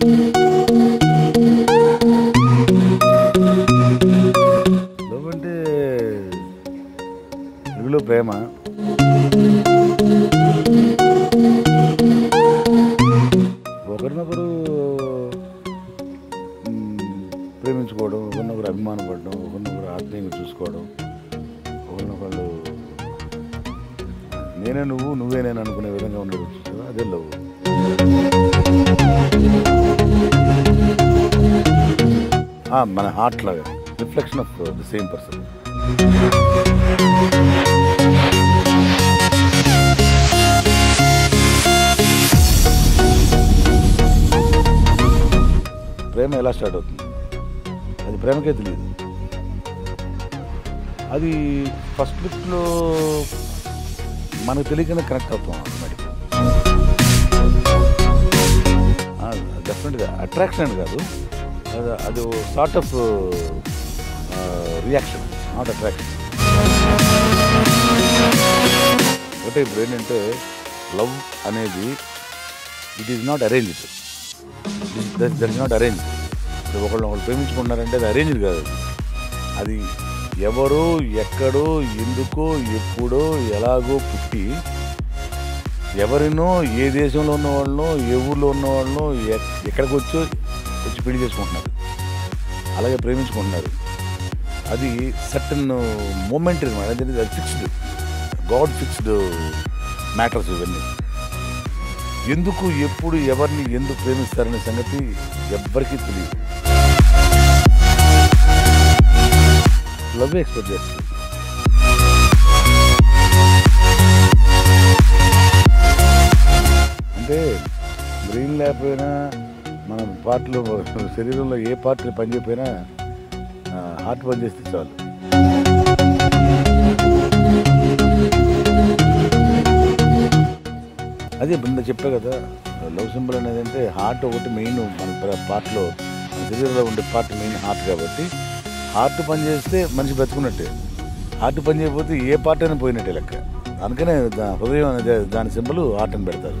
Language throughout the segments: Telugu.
లవ్ అంటే తెలుగులో ప్రేమ ఒకరినొకరు మ్, ప్రేమించుకోవడం ఒకరినొకరు అభిమానపడడం ఒకరినొకరు ఆత్మీయంగా చూసుకోవడం ఒకరినొకరు నేనే నువ్వు నువ్వే నేను అనుకునే విధంగా ఉండేది చూసావా? అదే లవ్ ఆ, మన హార్ట్ లాగా reflection of the same person ప్రేమ ఎలా స్టార్ట్ అవుతుంది అది ప్రేమకే తెలియదు అది ఫస్ట్ లుక్లో మనకు తెలియకుండా కనెక్ట్ అవుతాం ఆటోమేటిక్ డెఫినెట్గా అట్రాక్షన్ అని కాదు అది అది sort of reaction not attraction ఒకటే ఇప్పుడు ఏంటంటే లవ్ అనేది it is not arranged that is not arrange ఇప్పుడు ఒకళ్ళు ఒకళ్ళు ప్రేమించుకుంటున్నారంటే అది అరేంజ్డ్ కాదు అది ఎవరో ఎక్కడో ఎందుకో ఎప్పుడో ఎలాగో పుట్టి ఎవరినో ఏ దేశంలో ఉన్న వాళ్ళనో ఏ ఊర్లో ఉన్న వాళ్ళనో ఎక్- ఎక్కడికి వచ్చో వచ్చి పెళ్లి చేసుకుంటున్నారు అలాగే ప్రేమించుకుంటున్నారు అది సర్టన్ మూమెంట్ అనమాట అది ఫిక్స్డ్ గాడ్ ఫిక్స్డ్ మ్యాటర్స్ ఇవన్నీ ఎందుకు ఎప్పుడు ఎవరిని ఎందుకు ప్రేమిస్తారనే సంగతి ఎవ్వరికీ తెలియదు లవ్ ఎక్స్పెక్ట్ చేస్తుంది అంటే బ్రెయిన్ లేకపోయినా మన పార్ట్లో శరీరంలో ఏ పార్ట్ పనిచేయకపోయినా హార్ట్ పనిచేస్తే చాలు అదే ముందు చెప్పా కదా లవ్ సింబల్ అనేది అంటే హార్ట్ ఒకటి మెయిన్ మన పార్ట్లో మన శరీరంలో ఉండే పార్ట్ మెయిన్ హార్ట్ కాబట్టి హార్ట్ పనిచేస్తే మనిషి బతుకున్నట్టే హార్ట్ పని చేయకపోతే ఏ పార్ట్ అయినా పోయినట్టే లెక్క అందుకనే దా- హృదయం అనేది దాని సింబల్ హార్ట్ అని పెడతారు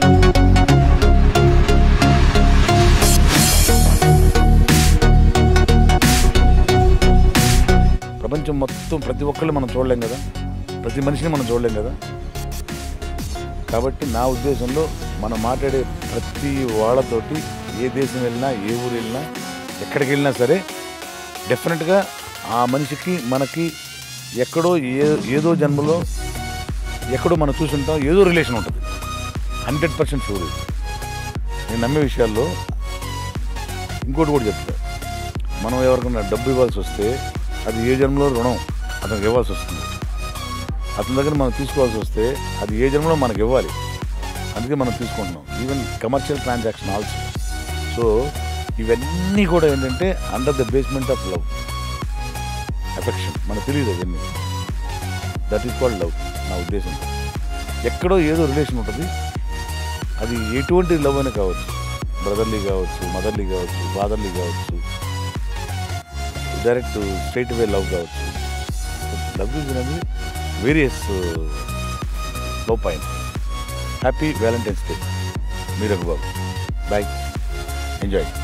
ప్రపంచం మొత్తం ప్రతి ఒక్కళ్ళు మనం చూడలేం కదా ప్రతి మనిషిని మనం చూడలేం కదా కాబట్టి నా ఉద్దేశంలో మనం మాట్లాడే ప్రతి వాళ్ళతోటి ఏ దేశం వెళ్ళినా ఏ ఊరు వెళ్ళినా ఎక్కడికి వెళ్ళినా సరే డెఫినెట్గా ఆ మనిషికి మనకి ఎక్కడో ఏ ఏదో జన్మలో ఎక్కడో మనం చూసుంటాం ఏదో రిలేషన్ ఉంటుంది హండ్రెడ్ పర్సెంట్ షూర్ ఇది. నేను నమ్మే విషయాల్లో ఇంకోటి కూడా చెప్తా మనం ఎవరికైనా డబ్బు ఇవ్వాల్సి వస్తే అది ఏ జన్మలో రుణం అతనికి ఇవ్వాల్సి వస్తుంది అతని దగ్గర మనం తీసుకోవాల్సి వస్తే అది ఏ జన్మలో మనకి ఇవ్వాలి అందుకే మనం తీసుకుంటున్నాం even commercial transaction also so ఇవన్నీ కూడా ఏంటంటే under the basement of love affection మనకు తెలియదు అవన్నీ దట్ ఈస్ కాల్డ్ లవ్ నా ఉద్దేశం ఎక్కడో ఏదో రిలేషన్ ఉంటుంది అది ఎటువంటి లవ్ అని కావచ్చు బ్రదర్లీ కావచ్చు మదర్లీ కావచ్చు ఫాదర్లీ కావచ్చు డైరెక్ట్ స్ట్రైట్ వే లవ్ కావచ్చు లవ్ ఇస్ అనేది various love point happy Valentine's day మీరు బాబు బాయ్ ఎంజాయ్